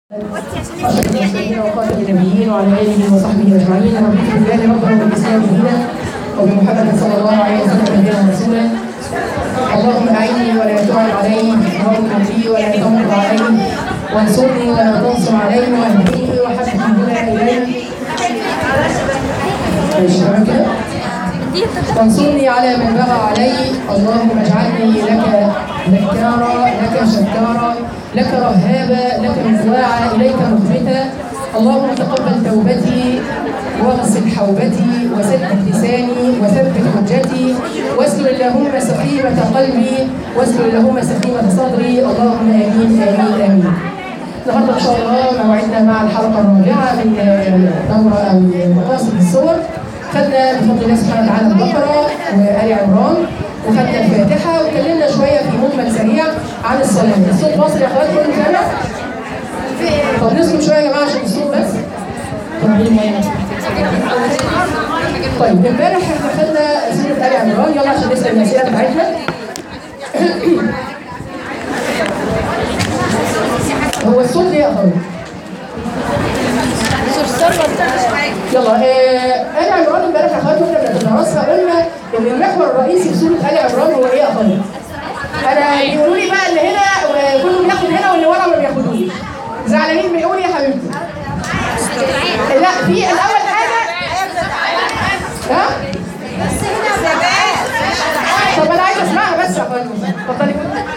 أشرف المرسلين وخاتم النبيين وعلى آله وصحبه أجمعين رضيت بالله ربنا وبالإسلام دينا وبمحمد صلى الله عليه وسلم نبيا ورسولا اللهم أعني ولا تعن علي اللهم لي ولا تمكر علي وانصرني ولا تنصر علي واهدني وحبب الهدى إلي ماشي تمام كده؟ وانصرني على من بغى علي اللهم اجعلني لك ذكارا لك شكارا لك رهابا لك مزواعا اليك مخبتا اللهم تقبل توبتي واغسل حوبتي وسدد لساني وثبت حجتي واسلل اللهم سخيمة قلبي واسلل اللهم سخيمة صدري اللهم امين امين امين النهارده ان شاء الله موعدنا مع الحلقه الرابعه من دوره او مقاصد الصور خدنا بفضل الله سبحانه وتعالى البقره وال عمران وخدنا الفاتحه واتكلمنا شويه في مجمل سريع عن الصلاه الصوت واصل يا اخوات كل سنه طب نسكت شويه يا جماعه عشان الصوت بس طيب امبارح احنا خدنا سوره ال عمران يلا عشان نسال الاسئله بتاعتنا هو الصوت ليه يا اخوات؟ يلا آه ال عمران امبارح يا اخوات واحنا بندرسها قلنا ان المحور الرئيسي في سوره ال عمران هو ايه يا اخوات؟ انا بيقولوا لي بقى اللي هنا وكله بياخد هنا واللي ورا ما بياخدوش زعلانين من قولي يا حبيبتي لا في الاول حاجه ها؟ طب انا عايزه اسمعها بس يا اخوات اتفضلي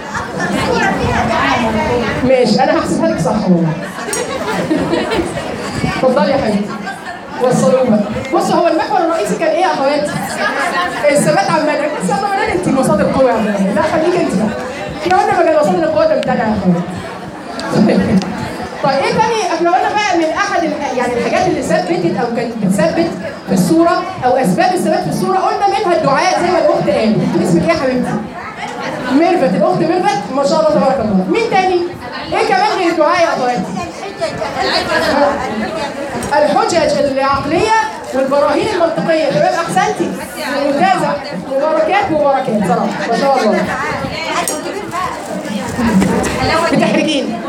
ماشي انا هحسبها لك صح والله اتفضلي يا حبيبتي وصلوا بقى بصوا هو المحور الرئيسي كان ايه يا اخواتي؟ الثبات على المنهج بس يلا منال انت مصادر قوه يا عم لا خليك انت بقى احنا قلنا مجال مصادر القوه ده بتاعنا يا اخواتي طيب ايه تاني احنا قلنا بقى من احد الح... يعني الحاجات اللي ثبتت او كانت بتثبت في الصوره او اسباب الثبات في الصوره قلنا منها الدعاء زي ما الاخت قالت انت اسمك ايه يا حبيبتي؟ ميرفت الاخت ميرفت ما شاء الله تبارك الله مين تاني؟ ايه كمان غير الدعاء يا اخواتي؟ الحجج العقليه والبراهين المنطقيه تمام احسنتي ممتازه مباركات مباركات صراحه ما شاء الله بتحرجين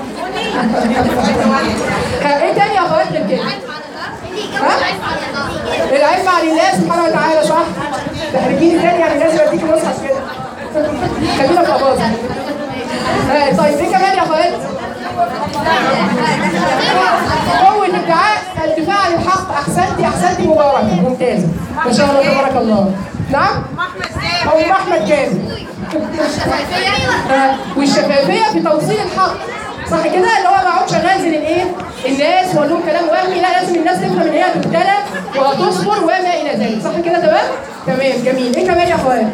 ايه تاني يا اخوات غير كده؟ ها؟ العلم عن الله سبحانه وتعالى صح؟ تحرجيني تاني يعني لازم اديكي مصحف كده خلينا في اباظه آه طيب ايه كمان يا اخوات؟ قوة الدعاء الدفاع عن الحق احسنتي احسنتي مباركة ممتازة ما شاء الله تبارك الله نعم؟ أو أحمد كامل آه، والشفافية في توصيل الحق صح كده اللي هو ما اقعدش انزل الايه؟ الناس واقول لهم كلام وهمي لا لازم الناس تفهم ان هي تبتلى وهتصبر وما الى ذلك صح كده تمام؟ تمام جميل ايه كمان يا اخوان؟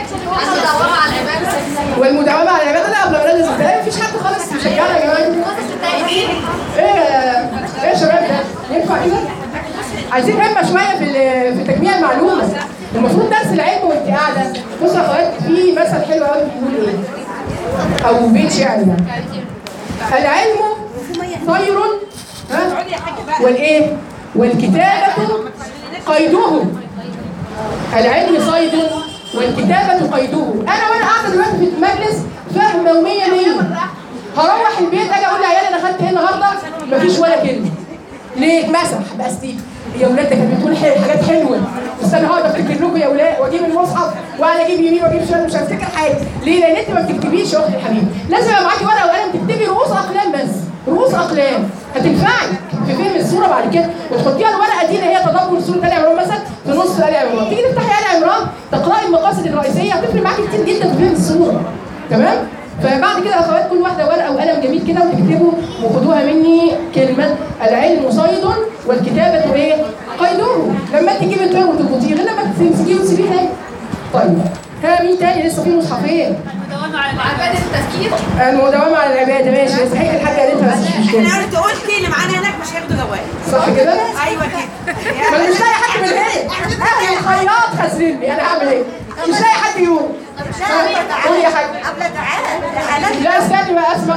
والمداومة على العبادة لا قبل ما ننزل ده مفيش حد خالص مشجعنا يا جماعة ايه ايه يا شباب ده؟ ينفع كده؟ عايزين همة شوية في ال- في تجميع المعلومة المفروض درس العلم وانت قاعدة بصوا يا اخوات في مثل حلو قوي بيقول ايه؟ أو بيت شعر يعني العلم طير ها؟ والايه؟ والكتابة قيده العلم صيد والكتابة قيده أنا وأنا قاعدة دلوقتي في المجلس فاهمة ومية مية هروح البيت أجي أقول لعيالي أنا خدت إيه النهاردة؟ مفيش ولا كلمة ليه؟ اتمسح بقى ستيف يا ولاد ده كانت بتقول حي- حاجات حلوه بس انا هقعد افتكر لكم يا ولاد واجيب المصحف واقعد اجيب يمين واجيب شمال مش هفتكر حاجه ليه؟ لان انت ما بتكتبيش يا اختي الحبيبه لازم يبقى معاكي ورقه وقلم تكتبي رؤوس اقلام بس رؤوس اقلام هتنفعك في فهم الصوره بعد كده وتحطيها الورقه دي اللي هي تدبر سوره ال عمران مثلا في نص ال عمران تيجي تفتحي ال عمران تقراي المقاصد الرئيسيه هتفرق معاكي كتير جدا في فهم الصوره تمام؟ فبعد كده يا اخوات كل واحده ورقه وقلم جميل كده وتكتبوا وخدوها مني كلمه العلم صيد والكتابه ايه؟ قيدوه لما انت تجيبي الطير وتربطيه غير لما تمسكيه وتسيبيه تاني. طيب ها مين تاني لسه في مصحفين؟ عبادة التفكير المداومه على العباده ماشي يستحق الحاجه قالتها بس مش مشكله احنا قلت قلت اللي معانا هناك مش هياخدوا جوائز صح كده؟ ايوه كده ما أنا مش لاقي حد من ايه؟ اهل الخياط خاسرني انا هعمل ايه؟ مش لاقي حد يقول قولي يا حاج قبل تعالى لا استني بقى اسمع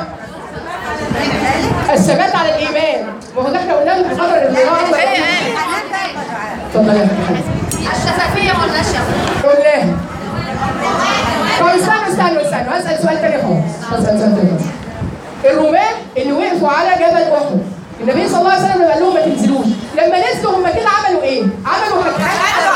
الثبات على الايمان ما هو ده احنا قلنا في الفتره اللي اتفضل يا حبيبي الشفافية والنشا قلناها طب استنوا استنوا استنوا هسأل سؤال تاني خالص هسأل سؤال تاني خالص الرومان اللي وقفوا على جبل أحد النبي صلى الله عليه وسلم قال لهم ما تنزلوش لما نزلوا هم كده عملوا ايه؟ عملوا حاجات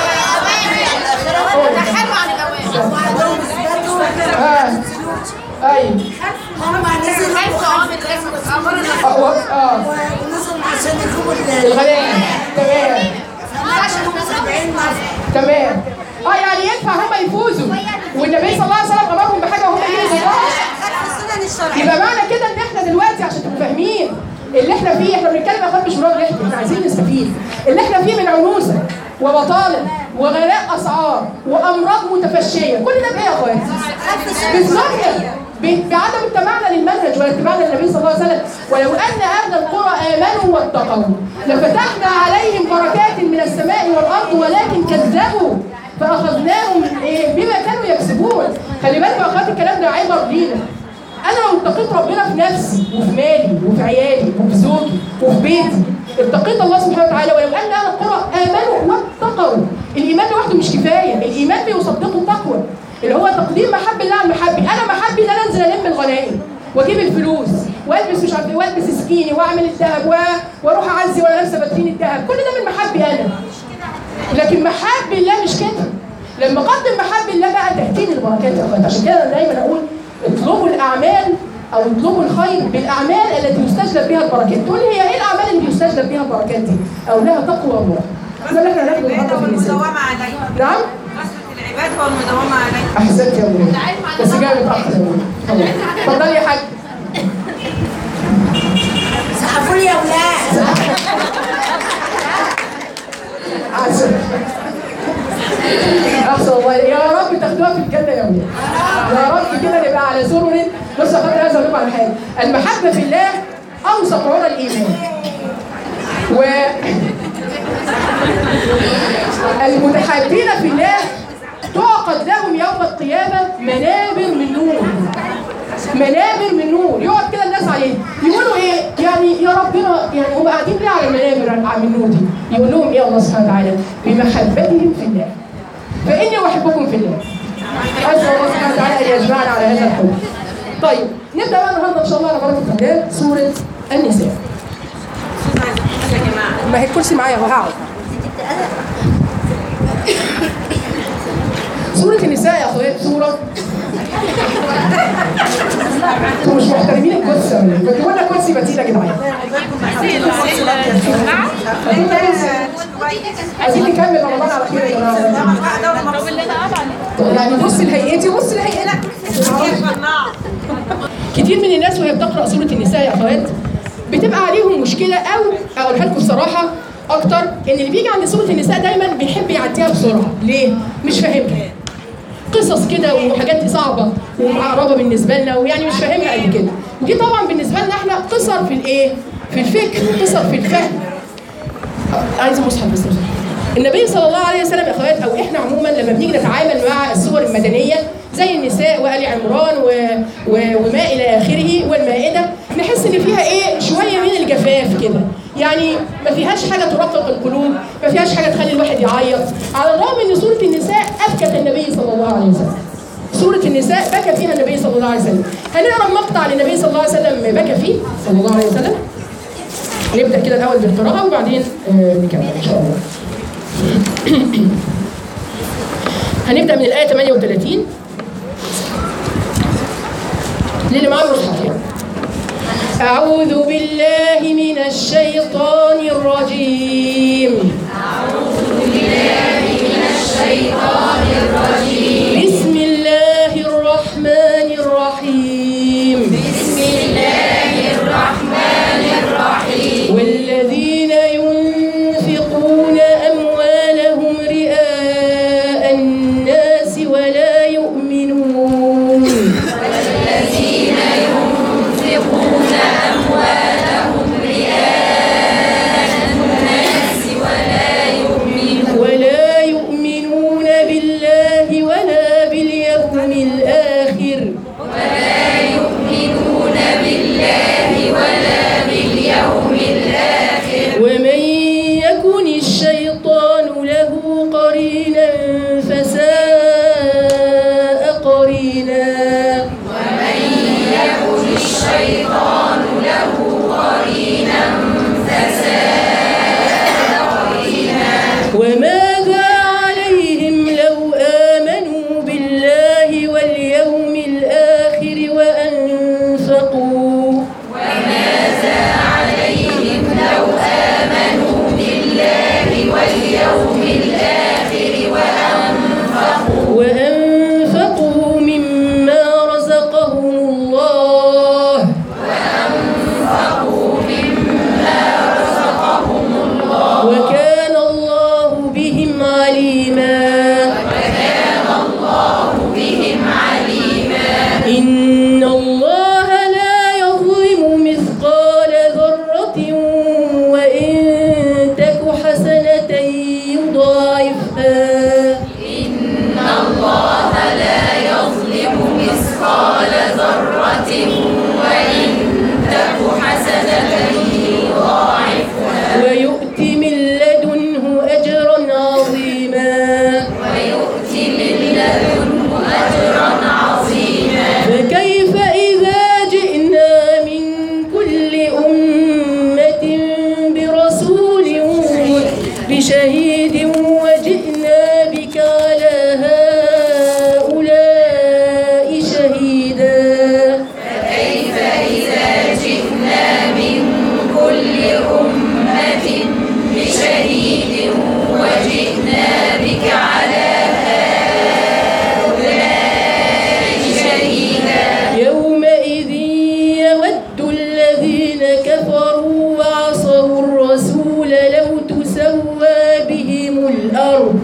دخلوا عن الأوان اه ايوه خايف قوام الرسم اه و- اه ونزل عشان يجيبوا ال- الغنائم تمام عشان الناس تمام اه يعني ينفع هم يفوزوا والنبي صلى الله عليه وسلم امرهم بحاجه وهم يجوا خدت السنن الشرعيه يبقى معنى كده ان احنا دلوقتي عشان تبقوا فاهمين اللي احنا فيه احنا بنتكلم يا اخوان مش مراد نحكي احنا عايزين نستفيد اللي احنا فيه من عنوسه وبطاله وغلاء اسعار وامراض متفشيه كل ده بايه يا اخوان؟ بالظبط ب- بعدم اتباعنا للمنهج واتباعنا للنبي صلى الله عليه وسلم ولو ان اهل القرى امنوا واتقوا لفتحنا عليهم بركات من السماء والارض ولكن كذبوا فاخذناهم إيه، بما كانوا يكسبون خلي بالكم يا اخوات الكلام ده عبر لينا انا لو اتقيت ربنا في نفسي وفي مالي وفي عيالي وفي زوجي وفي بيتي اتقيت الله سبحانه وتعالى ولو ان اهل القرى امنوا واتقوا الايمان لوحده مش كفايه الايمان بيصدقه التقوى اللي هو تقديم محب الله على محبي انا محبي ان انا انزل الم الغنائم واجيب الفلوس والبس مش عارف إيه، والبس سكيني واعمل الذهب و- واروح اعزي وانا لابسه باترين الذهب كل ده من محبي انا لكن محب الله مش كده لما اقدم محب الله بقى تاتيني البركات يا اخوات عشان كده انا دايما اقول اطلبوا الاعمال او اطلبوا الخير بالاعمال التي يستجلب بها البركات تقول لي هي ايه الاعمال اللي بيستجلب بها البركات دي او لها تقوى الله ده اللي احنا هناخده النهارده في النساء والمداومه عليه نعم كثره العباده والمداومه عليه احسنت يا ابويا بس جاي متاخر يا ابويا اتفضلي يا حاج سقفوا لي يا ولاد احسن احسن والله يا رب تاخدوها في الجنه يا ولاد يا رب كده نبقى على سرر بص يا خاطر عايز اقول لكم على حاجه المحبه في الله اوثق عرى الايمان و المتحابين في الله تعقد لهم يوم القيامه منابر من نور منابر من نور يقعد كده الناس عليه يقولوا ايه يعني يا ربنا يعني هم قاعدين ليه على المنابر على النور دي يقول لهم ايه الله سبحانه وتعالى بمحبتهم في الله فاني احبكم في الله اسال الله سبحانه وتعالى ان يجمعنا على هذا الحب طيب نبدا بقى النهارده ان شاء الله على بركه الله سوره النساء يا جماعه ما هي الكرسي معايا اهو هقعد سورة النساء يا اخويا سورة انتوا مش محترمين الكرسي ولا ايه؟ بتجيبوا لنا كرسي بديل يا جدعان عايزين نكمل رمضان على خير يا جماعه يعني بص لهيئتي وبص لهيئتك كتير من الناس وهي بتقرا سوره النساء يا اخوات بتبقى عليهم مشكله او اقولها لكم بصراحه اكتر ان اللي بيجي عند سوره النساء دايما بيحب يعديها بسرعه ليه مش فاهمها قصص كده وحاجات صعبه ومعقربه بالنسبه لنا ويعني مش فاهمها قد كده ودي طبعا بالنسبه لنا احنا قصر في الايه في الفكر قصر في الفهم عايز مصحف بس مصحف. النبي صلى الله عليه وسلم يا اخوات او احنا عموما لما بنيجي نتعامل مع السور المدنيه زي النساء وال عمران و... و... وما الى اخره والمائده نحس ان فيها ايه شويه من الجفاف كده يعني ما فيهاش حاجه ترقق القلوب ما فيهاش حاجه تخلي الواحد يعيط على الرغم ان سوره النساء ابكت النبي صلى الله عليه وسلم سورة النساء بكى فيها النبي صلى الله عليه وسلم هنقرا مقطع للنبي صلى الله عليه وسلم بكى فيه صلى الله عليه وسلم نبدا كده الاول بالقراءه وبعدين آه، نكمل ان شاء الله هنبدا من الايه 38 للي معاه المصحف يعني. أعوذ بالله من الشيطان الرجيم بسم الله الرحمن الرحيم بسم الله الرحمن الرحيم والذين ينفقون أموالهم رئاء الناس ولا يؤمنون والذين ينفقون أموالهم يومئذ يود الذين كفروا وعصوا الرسول لو تسوى بهم الأرض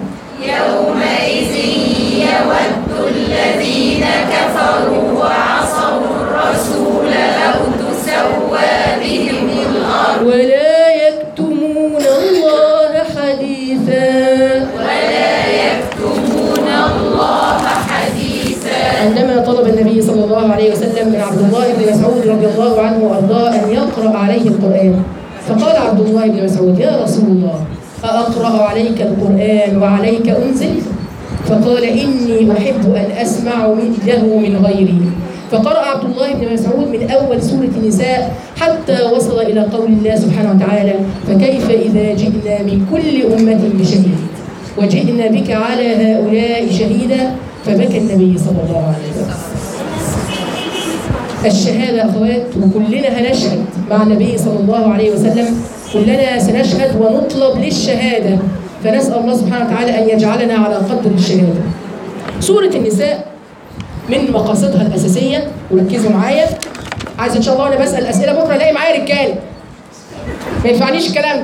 ولا يكتمون الله حديثا عندما طلب النبي صلى الله عليه وسلم من عبد الله بن مسعود رضي الله عنه وارضاه ان يقرا عليه القران فقال عبد الله بن مسعود يا رسول الله أأقرأ عليك القرآن وعليك أنزل فقال إني أحب أن أسمع مثله من غيري فقرأ عبد الله بن مسعود من أول سورة النساء حتى وصل إلى قول الله سبحانه وتعالى فكيف إذا جئنا من كل أمة بشهيد وجئنا بك على هؤلاء شهيدا فبكى النبي صلى الله عليه وسلم الشهادة أخوات وكلنا هنشهد مع النبي صلى الله عليه وسلم كلنا سنشهد ونطلب للشهادة فنسأل الله سبحانه وتعالى أن يجعلنا على قدر الشهادة سورة النساء من مقاصدها الأساسية وركزوا معايا عايز إن شاء الله وأنا بسأل أسئلة بكرة ألاقي معايا رجالة ما ينفعنيش الكلام ده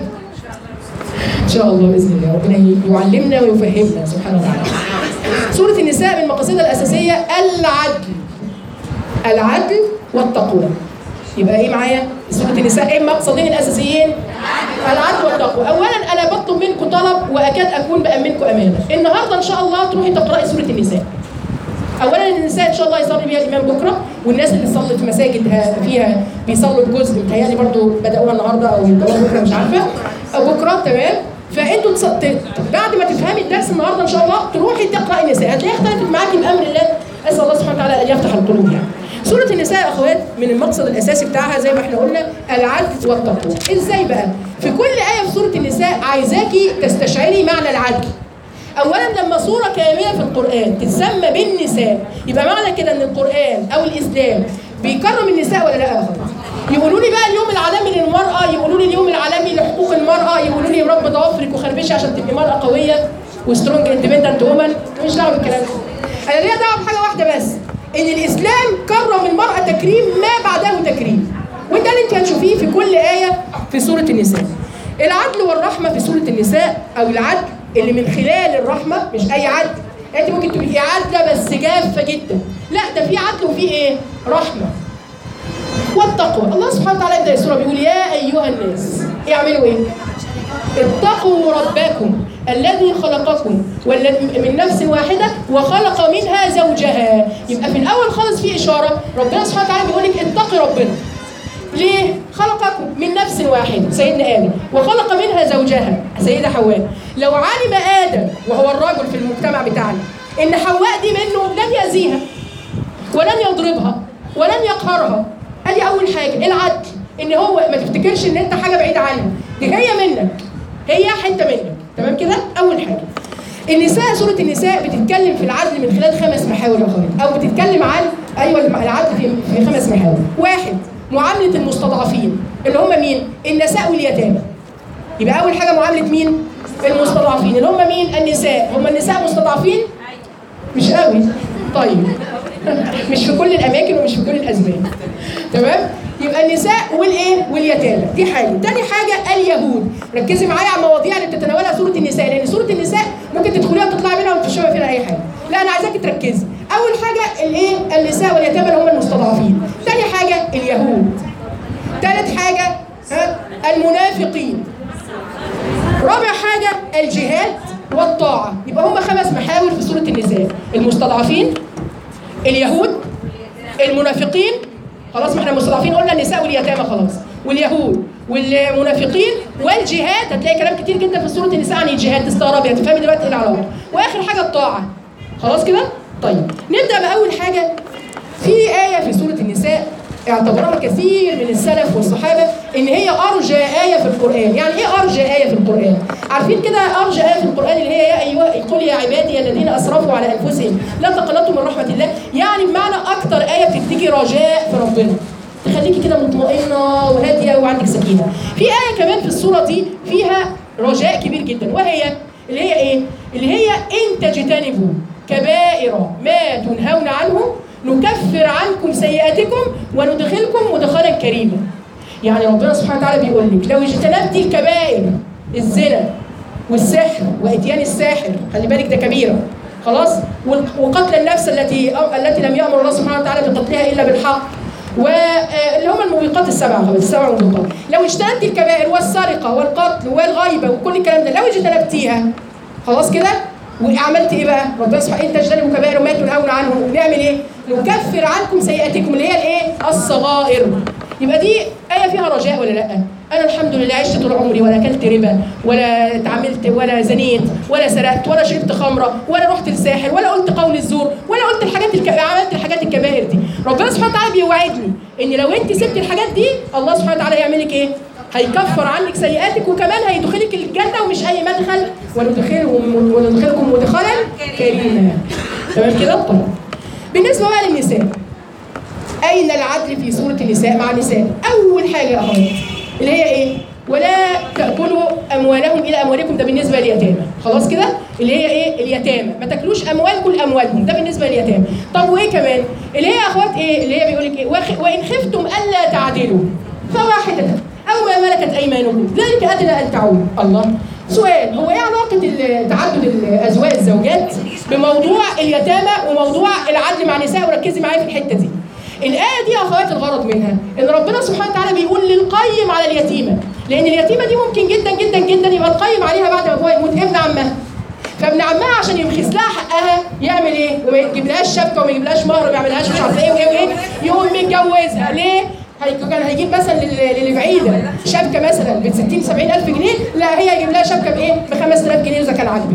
إن شاء الله بإذن الله ربنا يعلمنا ويفهمنا سبحانه وتعالى سورة النساء من مقاصدها الأساسية العدل العدل والتقوى يبقى ايه معايا سوره النساء ايه المقصدين الاساسيين العدل والتقوى اولا انا بطلب منكم طلب واكاد اكون بامنكم امانه النهارده ان شاء الله تروحي تقراي سوره النساء اولا النساء ان شاء الله يصلي بيها الامام بكره والناس اللي تصلي في مساجد ها- فيها بيصلوا بجزء متهيألي برضو بدأوها النهارده او يبدأوها بكره مش عارفه او بكره تمام فانتوا تص... ت... بعد ما تفهمي الدرس النهارده ان شاء الله تروحي تقراي النساء هتلاقيها اختلفت معاكي بامر الله اسال الله سبحانه وتعالى ان يفتح القلوب يعني سورة النساء يا اخوات من المقصد الاساسي بتاعها زي ما احنا قلنا العدل والتقوى ازاي بقى في كل ايه في سورة النساء عايزاكي تستشعري معنى العدل اولا لما سوره كامله في القران تتسمى بالنساء يبقى معنى كده ان القران او الاسلام بيكرم النساء ولا لا يا اخوات يقولوا لي بقى اليوم العالمي للمراه يقولوا لي اليوم العالمي لحقوق المراه يقولوا لي رب ضوافرك وخربشي عشان تبقي مراه قويه وسترونج اندبندنت وومن مش دعوه بالكلام ده انا ليا دعوه بحاجه واحده بس ان الاسلام كرم المراه تكريم ما بعده تكريم وده اللي انت هتشوفيه في كل ايه في سوره النساء العدل والرحمه في سوره النساء او العدل اللي من خلال الرحمه مش اي عدل انت ممكن تبقي عادله بس جافه جدا لا ده في عدل وفي ايه رحمه والتقوى الله سبحانه وتعالى يبدا السوره بيقول يا ايها الناس اعملوا ايه اتقوا ربكم الذي خلقكم والذي من نفس واحده وخلق منها زوجها يبقى في الاول خالص في اشاره ربنا سبحانه وتعالى بيقول لك اتقي ربنا ليه؟ خلقكم من نفس واحدة سيدنا آدم وخلق منها زوجها سيدة حواء لو علم آدم وهو الرجل في المجتمع بتاعنا إن حواء دي منه لن يأذيها ولن يضربها ولن يقهرها ادي اول حاجه العدل ان هو ما تفتكرش ان انت حاجه بعيده عنها دي هي منك هي حته منك تمام كده اول حاجه النساء سوره النساء بتتكلم في العدل من خلال خمس محاور يا اخوان او بتتكلم عن ايوه العدل في في خمس محاور واحد معامله المستضعفين اللي هم مين النساء واليتامى يبقى اول حاجه معامله مين المستضعفين اللي هم مين النساء هم النساء مستضعفين مش قوي طيب مش في كل الاماكن ومش في كل الازمان تمام يبقى النساء والايه واليتامى دي حاجه تاني حاجه اليهود ركزي معايا على المواضيع اللي بتتناولها سوره النساء لان سوره النساء ممكن تدخليها وتطلعي منها ومش فاهمه فيها اي حاجه لا انا عايزاكي تركزي اول حاجه الايه النساء واليتامى اللي هم المستضعفين تاني حاجه اليهود تالت حاجه ها المنافقين رابع حاجة الجهاد والطاعة يبقى هم خمس محاور في سورة النساء المستضعفين اليهود المنافقين خلاص ما احنا المستضعفين قلنا النساء واليتامى خلاص واليهود والمنافقين والجهاد هتلاقي كلام كتير جدا في سورة النساء عن الجهاد تستغربي هتفهمي دلوقتي ايه العلاقة واخر حاجة الطاعة خلاص كده طيب نبدأ بأول حاجة في آية في سورة النساء اعتبرها كثير من السلف والصحابة إن هي أرجى آية في القرآن، يعني إيه أرجى آية في القرآن؟ عارفين كده أرجى آية في القرآن اللي هي يا أيها قل يا عبادي الذين أسرفوا على أنفسهم لا تقنطوا من رحمة الله، يعني بمعنى أكتر آية بتديكي رجاء في ربنا. تخليكي كده مطمئنه وهاديه وعندك سكينه في ايه كمان في الصوره دي فيها رجاء كبير جدا وهي اللي هي ايه اللي هي ان تجتنبوا كبائر ما تنهون عنه نكفر عنكم سيئاتكم وندخلكم مدخلا كريما يعني ربنا سبحانه وتعالى بيقول لك لو اجتنبتي الكبائر الزنا والسحر واتيان الساحر خلي بالك ده كبيره خلاص وال- وقتل النفس التي التي لم يامر الله سبحانه وتعالى بقتلها الا بالحق واللي هم الموبقات السبعه خلاص السبع موبقات لو اجتنبتي الكبائر والسرقه والقتل والغيبه وكل الكلام ده لو اجتنبتيها خلاص كده وعملت ايه بقى؟ ربنا سبحانه ان تجتنبوا كبائر ما تنهون عنه نعمل ايه؟ نكفر عنكم سيئاتكم اللي هي الايه؟ الصغائر يبقى دي آية فيها رجاء ولا لا؟ أنا الحمد لله عشت طول عمري ولا أكلت ربا ولا اتعاملت ولا زنيت ولا سرقت ولا شربت خمرة ولا رحت الساحل ولا قلت قول الزور ولا قلت الحاجات الك... عملت الحاجات الكبائر دي ربنا سبحانه وتعالى بيوعدني إن لو أنت سبت الحاجات دي الله سبحانه وتعالى هيعمل لك إيه؟ هيكفر عنك سيئاتك وكمان هيدخلك الجنة ومش أي مدخل وندخلهم وندخلكم مدخلا كريما تمام كده؟ طيب بالنسبة بقى للنساء أين العدل في سورة النساء مع النساء؟ أول حاجة يا أخوات اللي هي إيه؟ ولا تأكلوا أموالهم إلى أموالكم ده بالنسبة لليتامى، خلاص كده؟ اللي هي إيه؟ اليتامى، ما تاكلوش أموالكم لأموالهم، ده بالنسبة لليتامى. طب وإيه كمان؟ اللي هي يا أخوات إيه؟ اللي هي بيقول لك إيه؟ وخ- وإن خفتم ألا تعدلوا فواحدة أو ما ملكت أيمانكم، ذلك أدنى أن تعودوا. الله سؤال هو ايه علاقة ال- تعدد الأزواج الزوجات بموضوع اليتامى وموضوع العدل مع النساء وركزي معايا في الحتة دي. الآية دي يا أخوات الغرض منها إن ربنا سبحانه وتعالى بيقول للقيم على اليتيمة لأن اليتيمة دي ممكن جدا جدا جدا يبقى القيم عليها بعد ما أبوها يموت ابن عمها فابن عمها عشان يمخس لها حقها يعمل ايه؟ وما يجيبلهاش شبكه وما يجيبلهاش مهر وما يعملهاش مش عارف ايه وايه وايه يقوم متجوزها ليه؟ هي- كان هيجيب مثلا لل- للي بعيده شبكه مثلا ب 60 70 الف جنيه لا هي هيجيب لها شبكه بايه؟ ب 5000 جنيه اذا كان عاجبك.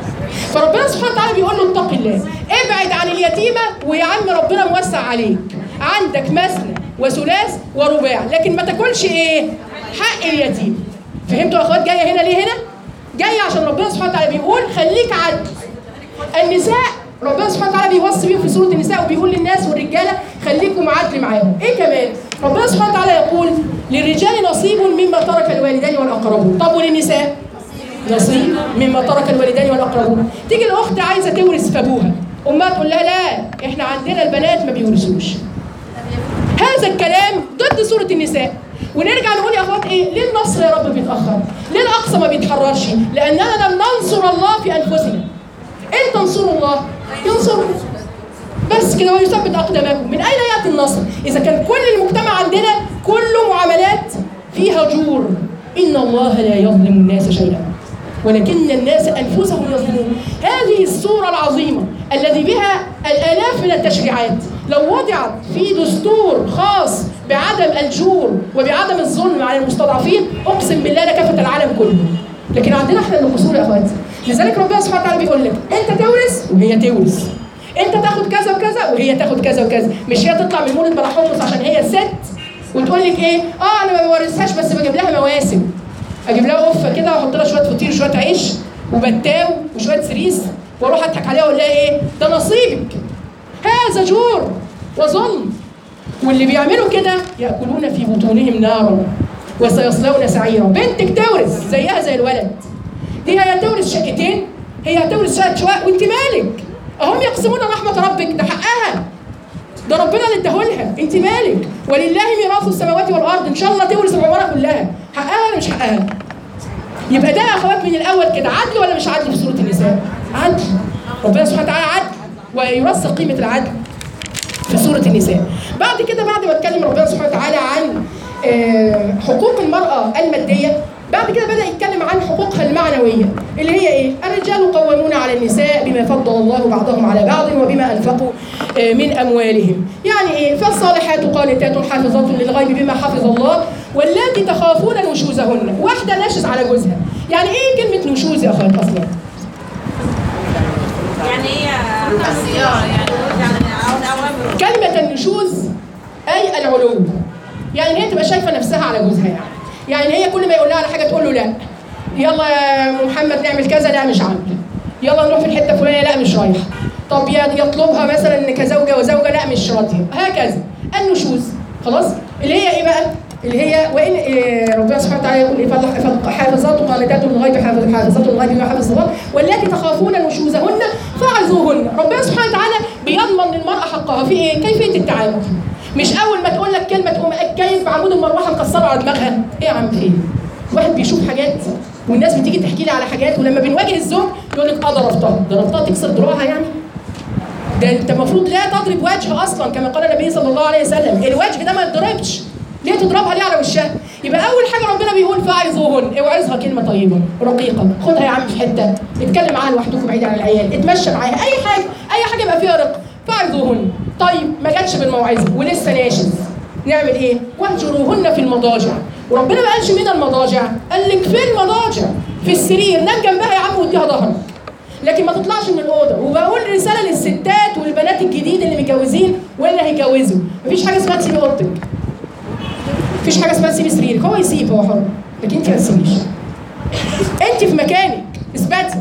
فربنا سبحانه وتعالى بيقول له اتق الله ابعد عن اليتيمه ويا عم ربنا موسع عليك عندك مثنى وثلاث ورباع لكن ما تاكلش ايه حق اليتيم فهمتوا يا اخوات جايه هنا ليه هنا جايه عشان ربنا سبحانه وتعالى بيقول خليك عدل النساء ربنا سبحانه وتعالى بيوصي بيهم في سوره النساء وبيقول للناس والرجاله خليكم عدل معاهم ايه كمان ربنا سبحانه وتعالى يقول للرجال نصيب مما ترك الوالدان والاقربون طب وللنساء نصيب مما ترك الوالدان والاقربون تيجي الاخت عايزه تورث في ابوها امها تقول لها لا احنا عندنا البنات ما بيورثوش هذا الكلام ضد سورة النساء ونرجع نقول يا اخوات ايه ليه النصر يا رب بيتاخر ليه الاقصى ما بيتحررش لاننا لم ننصر الله في انفسنا ان تنصروا الله ينصركم بس كده ويثبت اقدامكم من اين ياتي النصر اذا كان كل المجتمع عندنا كله معاملات فيها جور ان الله لا يظلم الناس شيئا ولكن الناس انفسهم يظلمون هذه الصوره العظيمه الذي بها الالاف من التشريعات لو وضعت في دستور خاص بعدم الجور وبعدم الظلم على المستضعفين اقسم بالله لكفت العالم كله لكن عندنا احنا اللي قصور يا اخواتي لذلك ربنا سبحانه وتعالى بيقول لك انت تورث وهي تورث انت تاخد كذا وكذا وهي تاخد كذا وكذا مش هي تطلع من مولد بلا حمص عشان هي ست وتقول لك ايه اه انا ما بورثهاش بس بجيب لها مواسم اجيب لها قفه كده واحط لها شويه فطير شويه عيش وبتاو وشويه سريس واروح اضحك عليها واقول لها ايه ده نصيبك هذا جور وظلم واللي بيعملوا كده ياكلون في بطونهم نارا وسيصلون سعيرا بنتك تورث زيها زي الولد دي هي تورث شقتين هي هتورث شقه شقق وانت مالك اهم يقسمون رحمه ربك ده حقها ده ربنا اللي اداهولها انت مالك ولله ميراث السماوات والارض ان شاء الله تورث العماره كلها حقها ولا مش حقها يبقى ده يا اخوات من الاول كده عدل ولا مش عدل في سوره النساء عدل ربنا سبحانه وتعالى عدل ويرسخ قيمه العدل في سوره النساء بعد كده بعد ما اتكلم ربنا سبحانه وتعالى عن آه، حقوق المراه الماديه بعد كده بدا يتكلم عن حقوقها المعنويه اللي هي ايه الرجال قوامون على النساء بما فضل الله بعضهم على بعض وبما انفقوا آه، من اموالهم يعني ايه فالصالحات قانتات حافظات للغيب بما حفظ الله واللاتي تخافون نشوزهن واحده نشز على جوزها يعني ايه كلمه نشوز يا اخوات اصلا يعني هي يعني يعني اوامر كلمة النشوز أي العلو يعني هي تبقى شايفة نفسها على جوزها يعني يعني هي كل ما يقول لها على حاجة تقول له لا يلا يا محمد نعمل كذا لا مش عامل يلا نروح في الحتة الفلانية لا مش رايحة طب ي- يطلبها مثلا كزوجة وزوجة لا مش راضية هكذا النشوز خلاص اللي هي ايه بقى؟ اللي هي وان إيه ربنا سبحانه وتعالى يقول ايه فال- حافظات قانتات للغيب حافظ- حافظات للغيب بما حفظ الله واللاتي تخافون نشوزهن فاعظوهن ربنا سبحانه وتعالى بيضمن للمراه حقها في ايه؟ كيفيه التعامل مش اول ما تقول لك كلمه تقوم جايب بعمود المروحه مكسره على دماغها ايه يا عم في ايه؟ واحد بيشوف حاجات والناس بتيجي تحكي لي على حاجات ولما بنواجه الزوج يقول لك اه ضربتها ضربتها تكسر ضلوعها يعني ده انت المفروض لا تضرب وجه اصلا كما قال النبي صلى الله عليه وسلم الوجه ده ما يتضربش ليه تضربها ليه على وشها يبقى اول حاجه ربنا بيقول فاعظوهن اوعظها كلمه طيبه رقيقه خدها يا عم في حته اتكلم معاها لوحدكم بعيد عن العيال اتمشى معاها اي حاجه اي حاجه يبقى فيها رق فاعظوهن طيب ما جاتش بالموعظه ولسه ناشز نعمل ايه واهجروهن في المضاجع وربنا ما قالش من المضاجع قال لك في المضاجع في السرير نام جنبها يا عم واديها ظهرك لكن ما تطلعش من الاوضه وبقول رساله للستات والبنات الجديد اللي متجوزين واللي هيجوزوا مفيش حاجه اسمها تسيبي اوضتك مفيش حاجه اسمها تسيبي سريرك هو يسيب هو حر لكن انت ما تسيبيش انت في مكانك اثبتي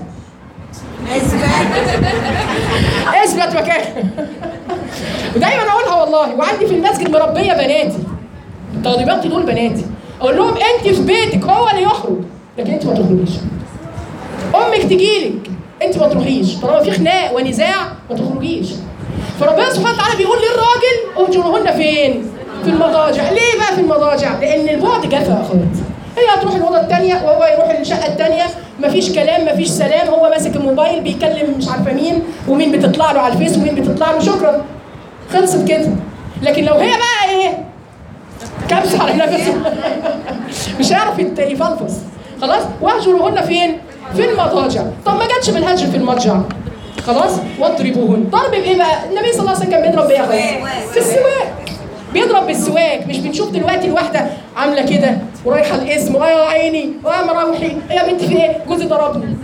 اثبت مكانك ودايما اقولها والله وعندي في المسجد مربيه بناتي التطبيقات دول بناتي اقول لهم انت في بيتك هو اللي يخرج لكن انت ما تخرجيش امك تجيلك انت ما تروحيش طالما في خناق ونزاع ما تخرجيش فربنا سبحانه وتعالى بيقول للراجل اهجرهن فين؟ في المضاجع، ليه بقى في المضاجع؟ لأن البعد جفا يا أخوات. هي هتروح الأوضة التانية وهو يروح الشقة التانية، مفيش كلام مفيش سلام، هو ماسك الموبايل بيكلم مش عارفة مين ومين بتطلع له على الفيس ومين بتطلع له شكرا. خلصت كده. لكن لو هي بقى إيه؟ كبسة على نفسه مش هيعرف يت- يفلفص خلاص واهجروهن فين؟ في المضاجع طب ما جاتش بالهجر في المضجع خلاص واضربوهن ضرب بايه بقى؟ النبي صلى الله عليه وسلم كان بيضرب بايه يا اخويا؟ في السواك بيضرب بالسواك مش بنشوف دلوقتي الواحده عامله كده ورايحه الاسم اه يا عيني اه مراوحي يا بنتي في ايه؟ جوزي ضربني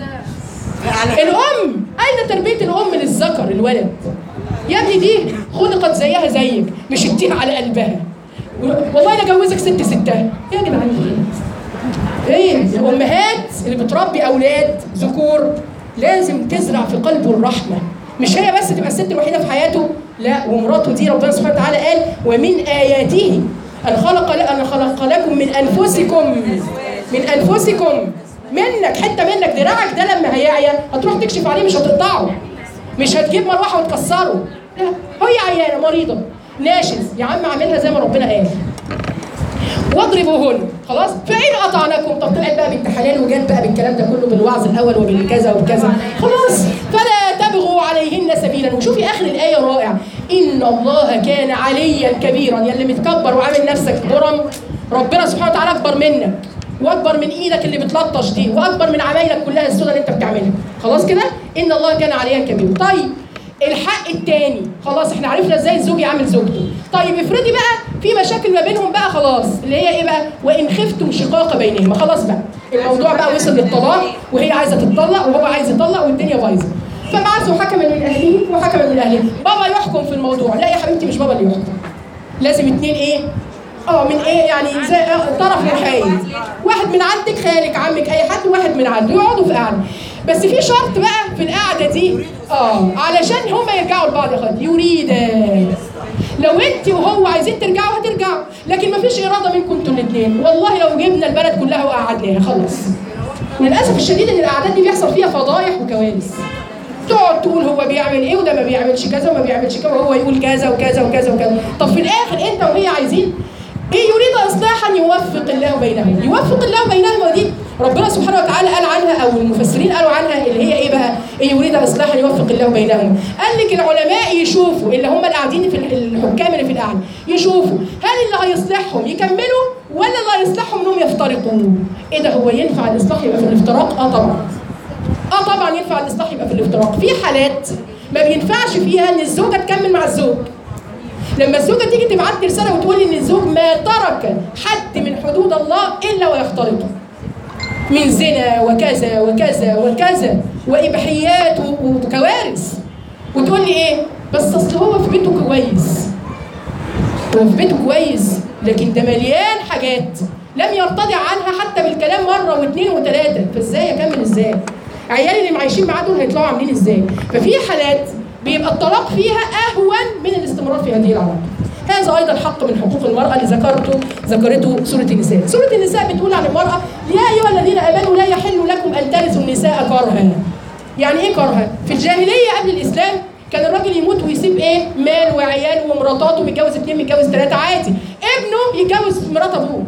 الام اين تربيه الام للذكر الولد يا ابني دي خلقت زيها زيك مش اديها على قلبها والله انا اجوزك ست ستات يا جدعان ايه الامهات اللي بتربي اولاد ذكور لازم تزرع في قلبه الرحمه مش هي بس تبقى الست الوحيده في حياته لا ومراته دي ربنا سبحانه وتعالى قال ومن اياته ان خلق ان خلق لكم من انفسكم من انفسكم منك حته منك دراعك ده لما هيعيا هتروح تكشف عليه مش هتقطعه مش هتجيب مروحه وتكسره لا هي عيانه مريضه ناشز يا عم اعملها زي ما ربنا قال واضربوهن خلاص فإن أطعنكم طب طلعت بقى بنت حلال وجت بقى بالكلام ده كله بالوعظ الأول وبالكذا وبكذا خلاص فلا تبغوا عليهن سبيلا وشوفي آخر الآية رائع إن الله كان عليا كبيرا يا اللي متكبر وعامل نفسك برم ربنا سبحانه وتعالى أكبر منك واكبر من ايدك اللي بتلطش دي واكبر من عمايلك كلها السوداء اللي انت بتعملها خلاص كده ان الله كان عليا كبيرا طيب الحق التاني خلاص احنا عرفنا ازاي الزوج يعامل زوجته طيب افرضي بقى في مشاكل ما بينهم بقى خلاص اللي هي ايه بقى وان خفتم شقاق بينهما خلاص بقى الموضوع بقى وصل للطلاق وهي عايزه تتطلق وهو عايز يطلق والدنيا بايظه فبعثوا حكما من اهله وحكما من اهله بابا يحكم في الموضوع لا يا حبيبتي مش بابا اللي يحكم لازم اتنين ايه اه من ايه يعني زي آه، طرف محايد واحد من عندك خالك عمك اي حد واحد من عنده يقعدوا في قعده بس في شرط بقى في القعده دي اه علشان هما يرجعوا لبعض يا اخواتي يريدا لو انت وهو عايزين ترجعوا هترجعوا لكن مفيش اراده منكم انتوا الاثنين والله لو جبنا البلد كلها وقعدناها خلاص للاسف الشديد ان القعدات دي بيحصل فيها فضايح وكوارث تقعد تقول هو بيعمل ايه وده ما بيعملش كذا وما بيعملش كذا وهو يقول كذا وكذا وكذا وكذا طب في الاخر انت وهي عايزين ايه يريد اصلاحا يوفق الله بينهم يوفق الله بينهما دي ربنا سبحانه وتعالى قال عنها او المفسرين قالوا عنها اللي هي ايه بقى ايه يريد اصلاحا يوفق الله بينهم قال لك العلماء يشوفوا اللي هم اللي قاعدين في الحكام اللي في القعده يشوفوا هل اللي هيصلحهم يكملوا ولا اللي هيصلحهم انهم يفترقوا ايه ده هو ينفع الاصلاح يبقى في الافتراق اه طبعا اه طبعا ينفع الاصلاح يبقى في الافتراق في حالات ما بينفعش فيها ان الزوجه تكمل مع الزوج لما الزوجه تيجي تبعت لي رساله وتقول ان الزوج ما ترك حد من حدود الله الا ويخترقه من زنا وكذا وكذا وكذا واباحيات و- وكوارث وتقول لي ايه بس اصل هو في بيته كويس هو في بيته كويس لكن ده مليان حاجات لم يرتضع عنها حتى بالكلام مره واثنين وثلاثه فازاي اكمل ازاي؟ عيالي اللي عايشين معاه دول هيطلعوا عاملين ازاي؟ ففي حالات بيبقى الطلاق فيها اهون من الاستمرار في هذه العلاقه هذا ايضا حق من حقوق المراه اللي ذكرته ذكرته سوره النساء سوره النساء بتقول عن المراه يا ايها الذين امنوا لا يحل لكم ان ترثوا النساء كرها يعني ايه كرها في الجاهليه قبل الاسلام كان الراجل يموت ويسيب ايه مال وعيال ومراتاته متجوز اتنين متجوز ثلاثه عادي ابنه يتجوز مرات ابوه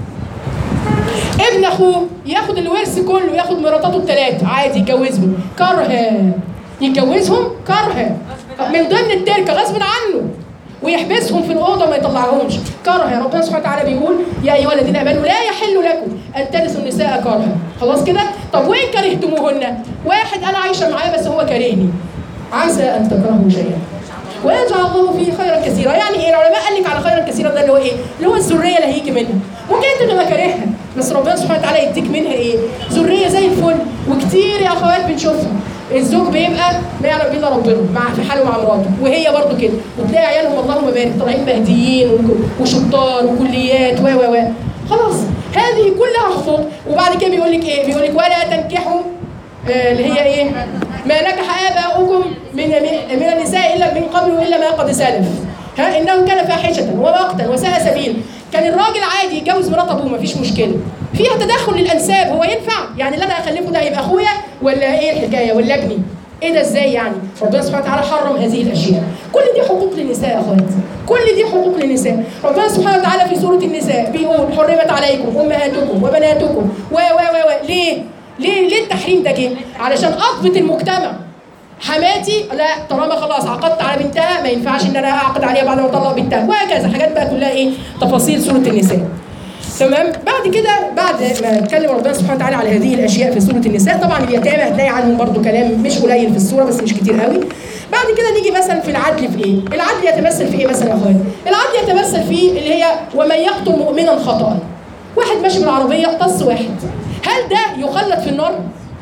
ابن اخوه ياخد الورث كله ياخد مراتاته الثلاثه عادي يتجوزهم كرها يتجوزهم كرها من ضمن التركه غصب عنه ويحبسهم في الاوضه ما يطلعهمش كرها ربنا سبحانه وتعالى بيقول يا ايها الذين امنوا لا يحل لكم ان ترثوا النساء كرها خلاص كده طب وين كرهتموهن واحد انا عايشه معاه بس هو كارهني عسى ان تكرهوا شيئا ويجعل الله فيه خيرا كثيرا يعني ايه العلماء قال لك على خيرا كثيرا ده اللي هو ايه اللي هو الذريه اللي هيجي منها ممكن انت تبقى كارهها بس ربنا سبحانه وتعالى يديك منها ايه ذريه زي الفل وكتير يا اخوات بنشوفها الزوج بيبقى ما يعلم بيه الا ربنا مع في حاله مع مراته وهي برضه كده وتلاقي عيالهم اللهم بارك طالعين مهديين وك- وشطار وكليات و و و خلاص هذه كلها حقوق وبعد كده بيقول لك ايه بيقول لك ولا تنكحوا آه، اللي هي ايه ما نكح اباؤكم من من النساء الا من قبل الا ما قد سلف ها انه كان فاحشه ومقتا وساء سبيل كان الراجل عادي يتجوز مرات ابوه مفيش مشكله فيها تدخل للانساب هو ينفع يعني اللي انا اخلفه ده يبقى اخويا ولا ايه الحكايه ولا ابني ايه ده ازاي يعني ربنا سبحانه وتعالى حرم هذه الاشياء كل دي حقوق للنساء يا اخوات كل دي حقوق للنساء ربنا سبحانه وتعالى في سوره النساء بيقول حرمت عليكم امهاتكم وبناتكم و و و و ليه ليه ليه التحريم ده جه علشان اضبط المجتمع حماتي لا طالما خلاص عقدت على بنتها ما ينفعش ان انا اعقد عليها بعد ما اطلق بنتها وهكذا حاجات بقى كلها ايه تفاصيل سوره النساء تمام بعد كده بعد ما اتكلم ربنا سبحانه وتعالى على هذه الاشياء في سوره النساء طبعا اليتامى هتلاقي عنهم برضو كلام مش قليل في السوره بس مش كتير قوي بعد كده نيجي مثلا في العدل في ايه العدل يتمثل في ايه مثلا يا اخوان العدل يتمثل في اللي هي ومن يقتل مؤمنا خطأ واحد ماشي بالعربيه طص واحد هل ده يخلد في النار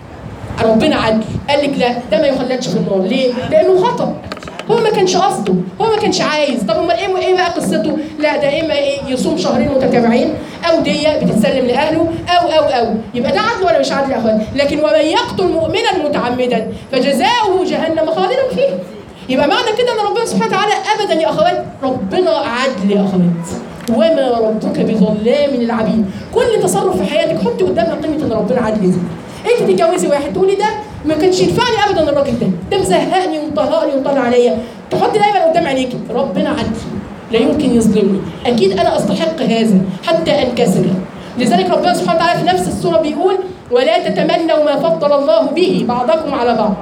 ربنا عدل قال لك لا ده ما يخلدش في النار ليه لانه خطأ هو ما كانش قصده هو ما كانش عايز طب امال ايه ايه بقى قصته لا ده اما ايه يصوم شهرين متتابعين او ديه بتتسلم لاهله او او او يبقى ده عدل ولا مش عدل يا اخوان لكن ومن يقتل مؤمنا متعمدا فجزاؤه جهنم خالدا فيه يبقى معنى كده ان ربنا سبحانه وتعالى ابدا يا اخوات ربنا عدل يا اخوات وما ربك بظلام للعبيد كل تصرف في حياتك حطي قدامها قيمه ان ربنا عدل دي انت تتجوزي واحد تقولي ده ما كانش ينفعني ابدا الراجل ده ده مزهقني ومطهقني ومطلع عليا تحطي دايما قدام عينيكي ربنا عدل لا يمكن يظلمني اكيد انا استحق هذا حتى انكسر لذلك ربنا سبحانه وتعالى في نفس السوره بيقول ولا تتمنوا ما فضل الله به بعضكم على بعض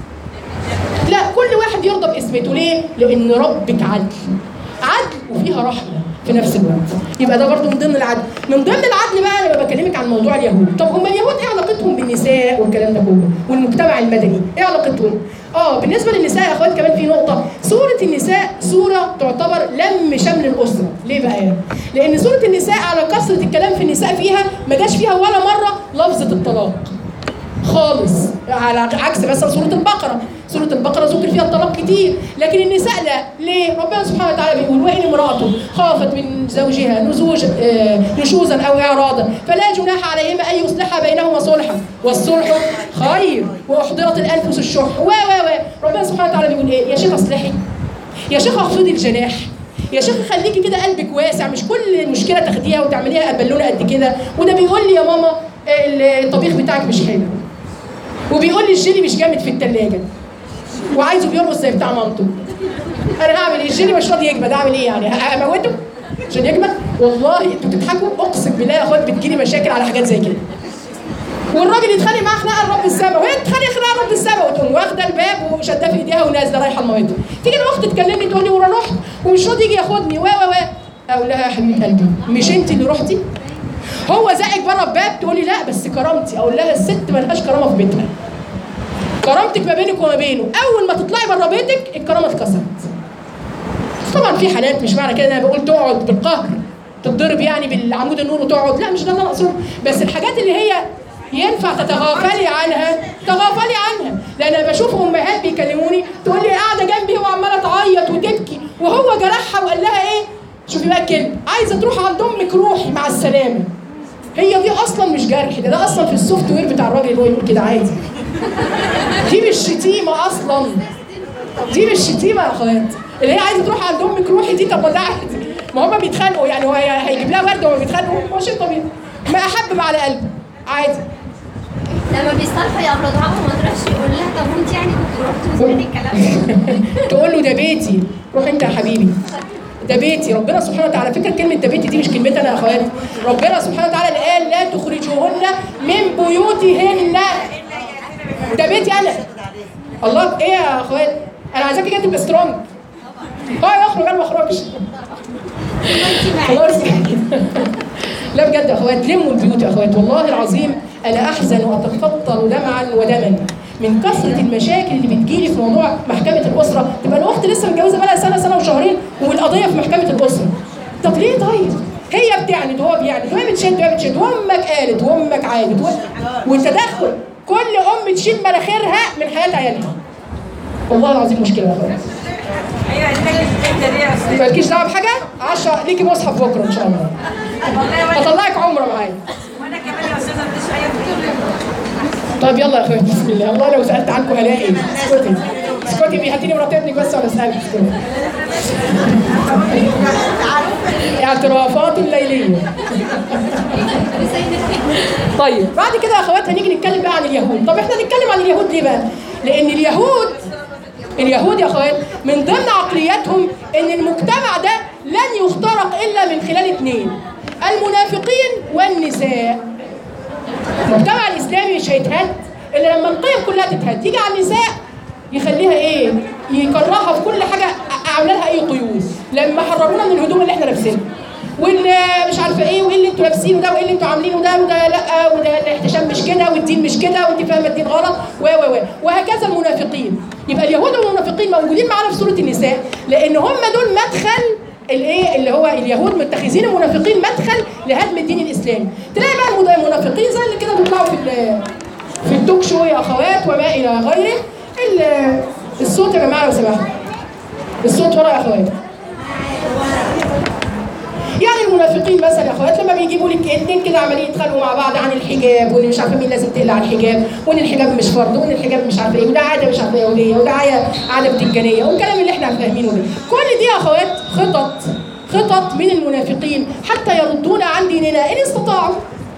لا كل واحد يرضى باسمته ليه؟ لان ربك عدل عدل وفيها رحمه في نفس الوقت يبقى ده برضو من ضمن العدل من ضمن العدل بقى انا بكلمك عن موضوع اليهود طب هم اليهود ايه علاقتهم بالنساء والكلام ده كله والمجتمع المدني ايه علاقتهم اه بالنسبه للنساء يا اخوات كمان في نقطه سوره النساء سوره تعتبر لم شمل الاسره ليه بقى يعني؟ لان سوره النساء على كثره الكلام في النساء فيها ما جاش فيها ولا مره لفظه الطلاق خالص على عكس مثلا سوره البقره سوره البقره ذكر فيها الطلاق كتير لكن النساء لا ليه ربنا سبحانه وتعالى بيقول وان امراه خافت من زوجها نزوج آه، نشوزا او اعراضا فلا جناح عليهما ان يصلحا بينهما صلحا والصلح خير واحضرت الانفس الشح و و و ربنا سبحانه وتعالى بيقول ايه يا شيخ اصلحي يا شيخ اخفضي الجناح يا شيخ خليكي كده قلبك واسع مش كل مشكله تاخديها وتعمليها بالونه قد كده وده بيقول لي يا ماما آه، الطبيخ بتاعك مش حلو وبيقول لي الجيلي مش جامد في التلاجة وعايزه بيرقص زي بتاع مامته انا هعمل ايه الجيلي مش راضي يجمد اعمل ايه يعني اموته عشان يجمد والله انتوا بتضحكوا اقسم بالله يا اخوات بتجيلي مشاكل على حاجات زي كده والراجل يتخانق معاه خناقه لرب السماء وهي تتخانق خناقه لرب السماء وتقوم واخده الباب وشداه في ايديها ونازله رايحه لمامتها تيجي الاخت تكلمني تقول لي وانا رحت ومش راضي يجي ياخدني و و و اقول لها يا حبيبه قلبي مش انت اللي رحتي هو زقك بره الباب تقولي لا بس كرامتي اقول لها الست ملهاش كرامه في بيتها كرامتك ما بينك وما بينه اول ما تطلعي بره بيتك الكرامه اتكسرت طبعا في حالات مش معنى كده انا بقول تقعد بالقهر تتضرب يعني بالعمود النور وتقعد لا مش ده اللي انا اقصده بس الحاجات اللي هي ينفع تتغافلي عنها تغافلي عنها لان انا بشوف امهات بيكلموني تقول لي قاعده جنبي وعماله تعيط وتبكي وهو جرحها وقال لها ايه شوفي بقى الكلمه عايزه تروح عند امك روحي مع السلامه هي دي اصلا مش جرح ده ده اصلا في السوفت وير بتاع الراجل اللي هو يقول كده عادي دي مش شتيمه اصلا دي مش شتيمه يا اخوات اللي هي عايزه تروح عند امك روحي دي طب ما ده عادي ما هم بيتخانقوا يعني هو هيجيب لها ورده وهم بيتخانقوا هو شيء طبيعي ما احب على قلبه عادي لما بيصالحوا يا ابراهيم ما تروحش يقول لها طب وانت يعني كنت رحت وسمعتي الكلام ده تقول له ده بيتي روح انت يا حبيبي ده بيتي ربنا سبحانه وتعالى فكره كلمه ده بيتي دي مش كلمتي انا يا اخوات ربنا سبحانه وتعالى اللي قال لا تخرجوهن من بيوتهن ده بيتي انا الله ايه يا اخوات انا عايزاكي كده تبقى سترونج هو يخرج انا ما اخرجش خلاص لا بجد يا اخوات لموا البيوت يا اخوات والله العظيم انا احزن واتفطر دمعا ودما من كثره المشاكل اللي بتجيلي في موضوع محكمه الاسره تبقى الاخت لسه متجوزه بقى سنه سنه وشهرين والقضيه في محكمه الاسره طب ليه طيب؟ هي بتعند وهو بيعند وهي بتشد وهي بتشد وامك قالت وامك عادت و- والتدخل كل ام تشيل مناخيرها من حياه عيالها والله العظيم مشكله يا اخوات ايوه انت الحته دي يا استاذ مالكيش دعوه بحاجه 10 ليكي مصحف بكره ان شاء الله والله وانا هطلعك عمره معايا وانا كمان يا استاذه مفيش اي طيب يلا يا اخويا بسم الله والله لو سالت عنكم هلاقي اسكتي اسكتي بيهديني مرات ابنك بس وانا اسالك اسكتي اعترافات الليليه طيب بعد كده يا اخوات هنيجي نتكلم بقى عن اليهود طب احنا نتكلم عن اليهود ليه بقى لان اليهود اليهود يا اخوات من ضمن عقلياتهم ان المجتمع ده لن يخترق الا من خلال اثنين المنافقين والنساء المجتمع الاسلامي مش هيتهد الا لما القيم كلها تتهد يجي على النساء يخليها ايه يكرهها في كل حاجه عامله لها اي قيود لما حررونا من الهدوم اللي احنا لابسينها وان مش عارفه ايه وايه اللي انتوا لابسينه ده وايه اللي انتوا عاملينه ده وده لا وده الاحتشام مش كده والدين مش كده وانت فاهمه الدين غلط و و و وهكذا المنافقين يبقى اليهود والمنافقين موجودين معانا في سوره النساء لان هم دول مدخل الايه اللي هو اليهود متخذين المنافقين مدخل لهدم الدين الاسلامي تلاقي بقى المد- المنافقين زي اللي كده بيطلعوا في ال- في التوك شو يا اخوات وما الى غيره ال- الصوت يا جماعه لو سمحتوا الصوت ورا يا اخوات يعني المنافقين مثلا يا اخوات لما بيجيبوا لك اتنين كده عمالين يتخانقوا مع بعض عن الحجاب وان مش عارفه مين لازم تقلع الحجاب وان الحجاب مش فرض وان الحجاب مش عارفه ايه وده عاده مش عارفه يهوديه وده عاده عاده بتنجانيه والكلام اللي احنا فاهمينه ده كل دي يا اخوات خطط خطط من المنافقين حتى يردونا عن ديننا ان استطاعوا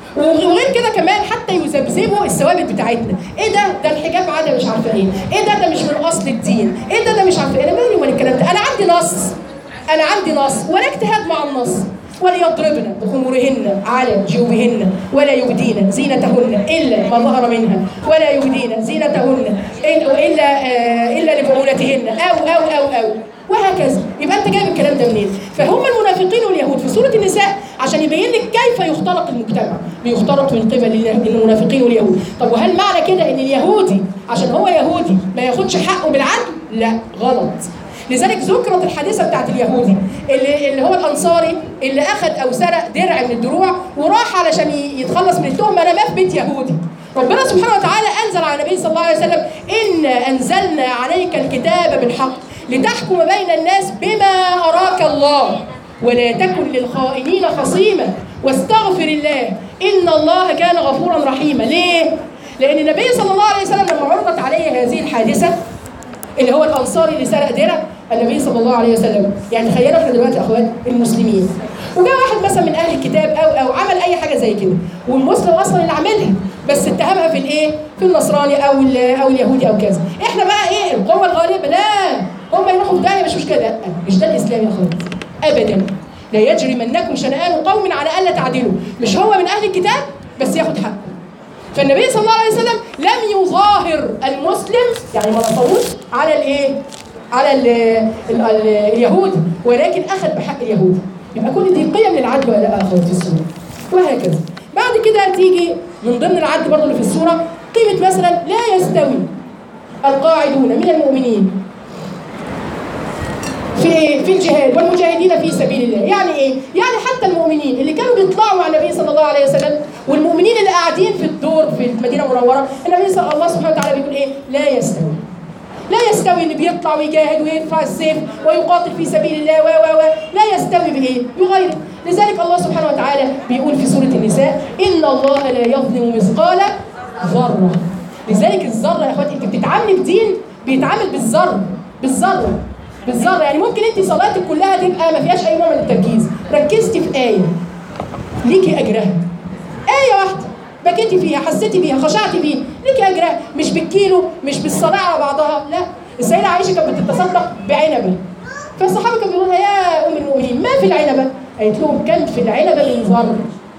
وغير كده كمان حتى يذبذبوا الثوابت بتاعتنا ايه ده ده الحجاب عاده مش عارفه ايه ايه ده ده مش من اصل الدين ايه ده ده مش عارفه ايه انا مالي ومال الكلام ده انا عندي نص انا عندي نص ولا اجتهاد مع النص وليضربن بخمورهن على جيوبهن ولا يبدين زينتهن الا ما ظهر منها ولا يبدين زينتهن إلا الا آه الا لبعولتهن او او او او وهكذا يبقى انت جايب الكلام ده منين فهم المنافقين واليهود في سوره النساء عشان يبين لك كيف يختلط المجتمع بيختلط من قبل المنافقين واليهود طب وهل معنى كده ان اليهودي عشان هو يهودي ما ياخدش حقه بالعدل لا غلط لذلك ذكرت الحادثه بتاعت اليهودي اللي اللي هو الانصاري اللي اخذ او سرق درع من الدروع وراح علشان ي- يتخلص من التهمه رماه في بيت يهودي ربنا سبحانه وتعالى انزل على النبي صلى الله عليه وسلم انا انزلنا عليك الكتاب بالحق لتحكم بين الناس بما اراك الله ولا تكن للخائنين خصيما واستغفر الله ان الله كان غفورا رحيما ليه لان النبي صلى الله عليه وسلم لما عرضت عليه هذه الحادثه اللي هو الانصاري اللي سرق درع النبي صلى الله عليه وسلم يعني تخيلوا احنا دلوقتي يا اخوات المسلمين وجاء واحد مثلا من اهل الكتاب او او عمل اي حاجه زي كده والمسلم اصلا اللي عاملها بس اتهمها في الايه في النصراني او ال- او اليهودي او كذا احنا بقى ايه القوه الغالبه لا هم يروحوا في داهيه مش مشكله لا مش ده الاسلام يا اخوات ابدا لا يجرمنكم شنآن قوم على الا تعدلوا مش هو من اهل الكتاب بس ياخد حقه فالنبي صلى الله عليه وسلم لم يظاهر المسلم يعني ما نصروش على الايه؟ على ال ال ال اليهود ولكن اخذ بحق اليهود يبقى كل دي قيم للعدل ولا لا اخواتي في السوره وهكذا بعد كده تيجي من ضمن العدل برضه اللي في السوره قيمه مثلا لا يستوي القاعدون من المؤمنين في في الجهاد والمجاهدين في سبيل الله يعني ايه يعني حتى المؤمنين اللي كانوا بيطلعوا مع النبي صلى الله عليه وسلم والمؤمنين اللي قاعدين في الدور في المدينه المنوره النبي صلى الله سبحانه وتعالى بيقول ايه لا يستوي لا يستوي اللي بيطلع ويجاهد ويرفع السيف ويقاتل في سبيل الله و و و لا يستوي بايه بغيره لذلك الله سبحانه وتعالى بيقول في سوره النساء ان الله لا يظلم مثقال ذره لذلك الذره يا اخواتي انت بتتعاملي بدين بيتعامل بالذره بالذره بالذره يعني ممكن انت صلاتك كلها تبقى ما فيهاش اي نوع من التركيز ركزتي في ايه ليكي اجرها ايه واحده بكيتي فيها حسيتي بيها خشعتي بيها ليكي اجرها مش بالكيلو مش بالصلاه على بعضها لا السيده عائشه كانت بتتصدق بعنبه فالصحابه كانوا بيقولوا لها يا ام المؤمنين ما في العنبه قالت لهم كم في العنبه من ذره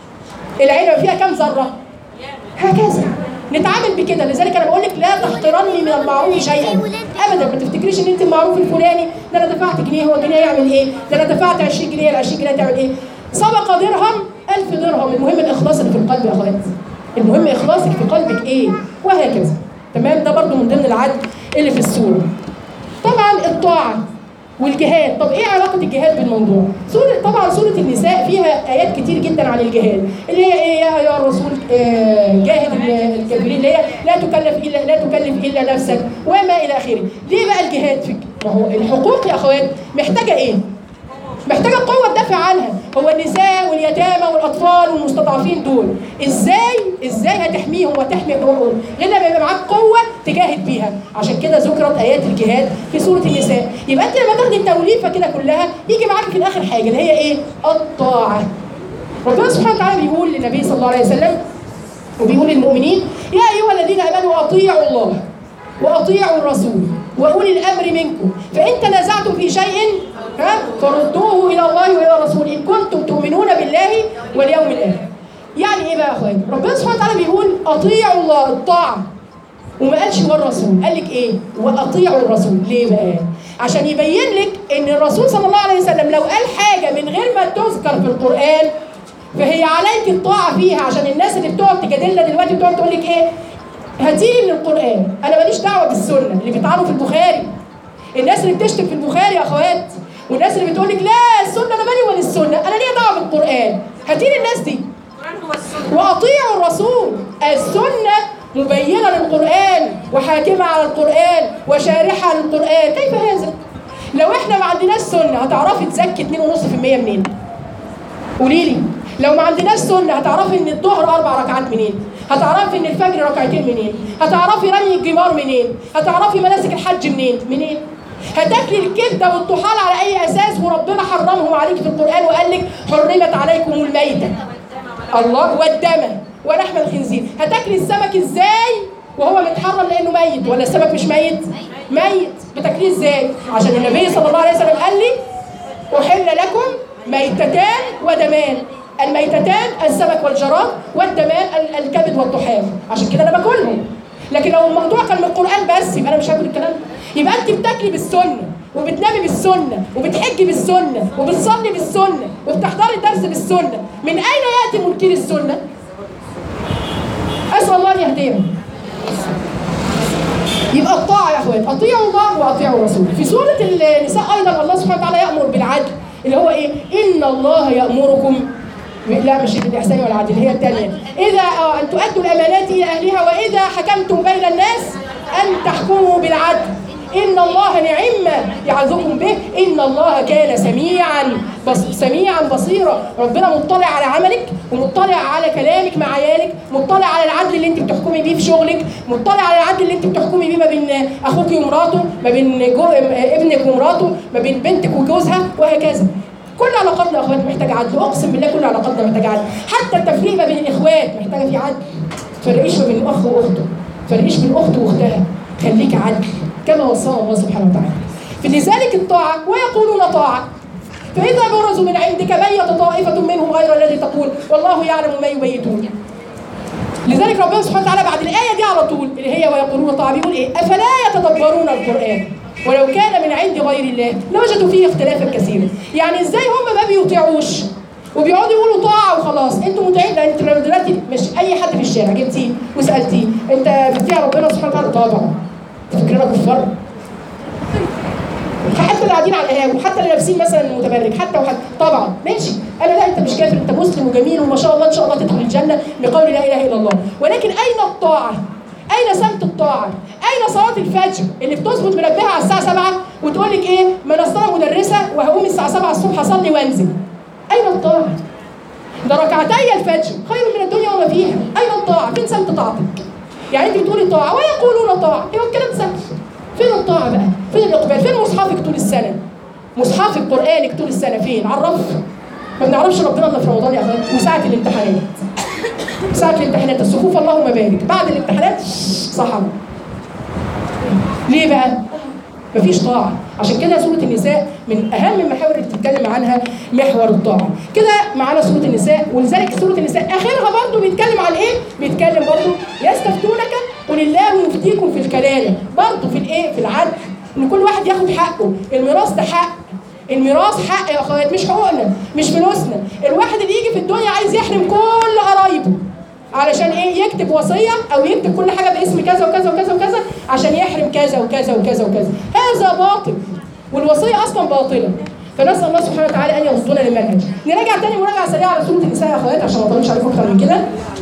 العنبه فيها كم ذره هكذا نتعامل بكده لذلك انا بقول لك لا تحقرني من المعروف شيئا ابدا ما تفتكريش ان انت المعروف الفلاني ده انا دفعت جنيه هو جنيه يعمل ايه ده انا دفعت 20 جنيه ال 20 جنيه تعمل ايه سبق درهم 1000 درهم المهم الاخلاص اللي في القلب يا اخوات المهم اخلاصك في قلبك ايه وهكذا تمام ده برضو من ضمن العدل اللي في السوره طبعا الطاعه والجهاد طب ايه علاقه الجهاد بالموضوع سوره طبعا سوره النساء فيها ايات كتير جدا عن الجهاد اللي هي ايه يا يا الرسول آه، جاهد ال- الكافرين اللي هي لا تكلف الا لا تكلف الا نفسك وما الى اخره ليه بقى الجهاد فيك ما هو الحقوق يا اخوات محتاجه ايه محتاجه قوه تدافع عنها هو النساء واليتامى والاطفال والمستضعفين دول ازاي ازاي هتحميهم وتحمي حقوقهم غير لما يبقى معاك قوه تجاهد بيها عشان كده ذكرت ايات الجهاد في سوره النساء يبقى انت لما تاخدي التوليفه كده كلها يجي معاك في الاخر حاجه اللي هي ايه الطاعه ربنا سبحانه وتعالى بيقول للنبي صلى الله عليه وسلم وبيقول للمؤمنين يا ايها الذين امنوا اطيعوا الله واطيعوا الرسول واولي الامر منكم فان تنازعتم في شيء ها فردوه الى الله والى الرسول ان كنتم تؤمنون بالله واليوم الاخر. يعني ايه بقى يا اخوان؟ ربنا سبحانه وتعالى بيقول اطيعوا الله الطاعه وما قالش والرسول قال لك ايه؟ واطيعوا الرسول ليه بقى؟ عشان يبين لك ان الرسول صلى الله عليه وسلم لو قال حاجه من غير ما تذكر في القران فهي عليك الطاعه فيها عشان الناس اللي بتقعد تجادلنا دلوقتي بتقعد تقول لك ايه؟ هاتيلي من القران انا ماليش دعوه بالسنه اللي بيطعنوا في البخاري الناس اللي بتشتم في البخاري يا اخوات والناس اللي بتقول لك لا السنه انا مالي ولا السنه انا ليا دعوه بالقران هاتيلي الناس دي القرآن هو السنة واطيعوا الرسول السنه مبينه للقران وحاكمه على القران وشارحه للقران كيف هذا لو احنا ما عندناش سنه هتعرفي تزكي 2.5% منين قولي لي لو ما عندناش سنه هتعرفي ان الظهر اربع ركعات منين هتعرفي ان الفجر ركعتين منين هتعرفي رمي الجمار منين هتعرفي مناسك الحج منين منين هتاكلي الكبده والطحال على اي اساس وربنا حرمهم عليك في القران وقال لك حرمت عليكم الميته الله والدم ولحم الخنزير هتاكلي السمك ازاي وهو متحرم لانه ميت ولا السمك مش ميت ميت بتاكليه ازاي عشان النبي صلى الله عليه وسلم قال لي احل لكم ميتتان ودمان الميتتان السمك والجراد والدمان ال- الكبد والطحال عشان كده انا باكلهم لكن لو الموضوع كان من القران بس يبقى انا مش هاكل الكلام ده يبقى انت بتاكلي بالسنه وبتنامي بالسنه وبتحجي بالسنه وبتصلي بالسنه وبتحضري الدرس بالسنه من اين ياتي منكر السنه اسال الله ان يهديهم يبقى الطاعه يا اخوات اطيعوا الله واطيعوا الرسول في سوره النساء ايضا الله سبحانه وتعالى يامر بالعدل اللي هو ايه ان الله يامركم لا مش بالاحسان والعدل هي الثانيه اذا آه، ان تؤدوا الامانات الى اهلها واذا حكمتم بين الناس ان تحكموا بالعدل ان الله نعم ما يعظكم به ان الله كان سميعا بص سميعا بصيرا ربنا مطلع على عملك ومطلع على كلامك مع عيالك مطلع على العدل اللي انت بتحكمي بيه في شغلك مطلع على العدل اللي انت بتحكمي بيه ما بين اخوك ومراته ما بين جو... ابنك ومراته ما بين بنتك وجوزها وهكذا كل علاقاتنا يا اخوات محتاجه عدل اقسم بالله كل علاقاتنا محتاجه عدل حتى التفريق ما بين الاخوات محتاجه في عدل فرقيش ما بين اخ واخته فرقيش بين اخت واختها خليك عدل كما وصانا الله سبحانه وتعالى فلذلك الطاعه ويقولون طاعه فإذا برزوا من عندك بيت طائفة منهم غير الذي تقول والله يعلم ما يبيتون لذلك ربنا سبحانه وتعالى بعد الآية دي على طول اللي هي ويقولون طاعة بيقول إيه أفلا يتدبرون القرآن ولو كان من عند غير الله لوجدوا فيه اختلافا كثيرا يعني ازاي هم ما بيطيعوش وبيقعدوا يقولوا طاعه وخلاص انتوا مطيعين لان انتوا لو دلوقتي مش اي حد في الشارع جبتيه وسالتيه انت بتطيع ربنا سبحانه وتعالى طبعا انت فاكرنا كفار حتى اللي قاعدين على القهاوي حتى اللي لابسين مثلا متبرج حتى وحتى طبعا ماشي انا لا انت مش كافر انت مسلم وجميل وما شاء الله ان شاء الله تدخل الجنه بقول لا اله الا الله ولكن اين الطاعه؟ اين سمت الطاعه؟ اين صلاه الفجر اللي بتظبط منبهها على الساعه 7 وتقول لك ايه؟ ما انا أصل أنا مدرسه وهقوم الساعه 7 الصبح اصلي وانزل. اين الطاعه؟ ده ركعتي الفجر خير من الدنيا وما فيها، اين الطاعه؟ فين سمت طاعتك؟ يعني انت بتقولي طاعه ويقولون طاعه، ايوه الكلام سهل. فين الطاعه بقى فين الاقبال فين مصحفك طول السنه مصحفك قرانك طول السنه فين على الرف ما بنعرفش ربنا الا في رمضان يا اخوان وساعه الامتحانات ساعه الامتحانات الصفوف اللهم بارك بعد الامتحانات صحن ليه بقى مفيش طاعة عشان كده سورة النساء من أهم المحاور اللي بتتكلم عنها محور الطاعة كده معانا سورة النساء ولذلك سورة النساء آخرها برضو بيتكلم عن إيه؟ بيتكلم برضو يستفتونك قل الله يفتيكم في الكلالة برضو في الإيه؟ في العدل إن كل واحد ياخد حقه الميراث ده حق الميراث حق يا أخوات مش حقوقنا مش فلوسنا الواحد اللي يجي في الدنيا عايز يحرم كل قرايبه علشان ايه يكتب وصيه او يكتب كل حاجه باسم كذا وكذا وكذا وكذا عشان يحرم كذا وكذا وكذا وكذا هذا باطل والوصيه اصلا باطله فنسال الله سبحانه وتعالى ان يوصلنا للمنهج نراجع تاني مراجعه سريعه على سوره النساء يا اخوات عشان ما اطولش عليكم اكتر من كده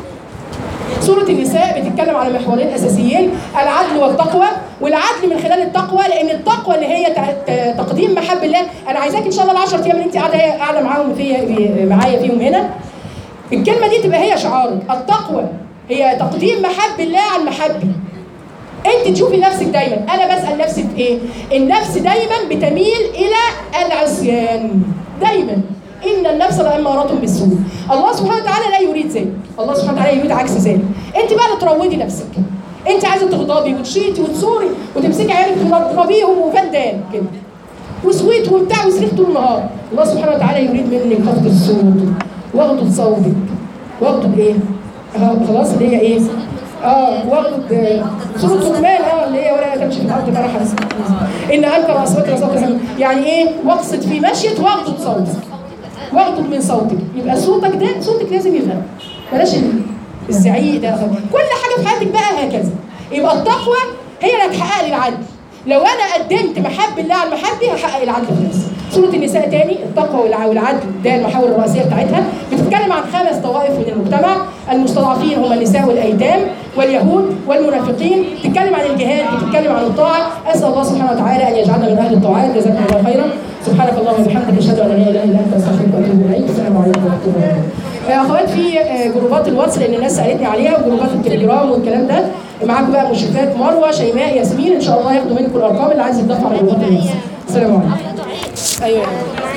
سورة النساء بتتكلم على محورين أساسيين العدل والتقوى والعدل من خلال التقوى لأن التقوى اللي هي تع- ت- تقديم محب الله أنا عايزاك إن شاء الله العشر أيام اللي أنت قاعدة قاعدة معاهم فيها معايا فيهم هنا الكلمة دي تبقى هي شعارك التقوى هي تقديم محب الله عن محبي انت تشوفي نفسك دايما انا بسال نفسي في ايه النفس دايما بتميل الى العصيان دايما ان النفس لاماره بالسوء الله سبحانه وتعالى لا يريد ذلك الله سبحانه وتعالى يريد عكس ذلك انت بقى اللي تروضي نفسك انت عايزه تغضبي وتشيتي وتصوري وتمسكي عيالك تضربيهم وفندان كده وسويت وبتاع وصريخ طول النهار الله سبحانه وتعالى يريد منك خفض الصوت واغضض صوتك واغضض ايه؟ اه خلاص اللي هي ايه؟ اه واغضض آه، سورة لقمان اه اللي هي ولا تمشي في الارض مرحا ان انكر اصوات لصوت الحمد يعني ايه؟ واقصد في مشيت واغضض صوتك واغضض من صوتك يبقى صوتك ده صوتك لازم يغنى بلاش ال- الزعيق ده كل حاجه في حياتك بقى هكذا يبقى التقوى هي اللي هتحقق لي العدل لو انا قدمت محب الله عن محبي هحقق العدل في نفسي سورة النساء تاني التقوى والع- والعدل ده المحاور الرئيسية بتاعتها بتتكلم عن خمس طوائف من المجتمع المستضعفين هم النساء والأيتام واليهود والمنافقين بتتكلم عن الجهاد بتتكلم عن الطاعة أسأل الله سبحانه وتعالى أن يجعلنا من أهل الطاعات جزاكم الله خيرا سبحانك اللهم وبحمدك أشهد أن لا إله إلا أنت أستغفرك وأتوب إليك السلام عليكم ورحمة الله وبركاته يا اخوات في آه، جروبات الواتس لان الناس سالتني عليها وجروبات التليجرام والكلام ده معاكم بقى مشرفات مروه شيماء ياسمين ان شاء الله ياخدوا منكم الارقام اللي عايز يتضاف على جروبات الواتس السلام عليكم ايوه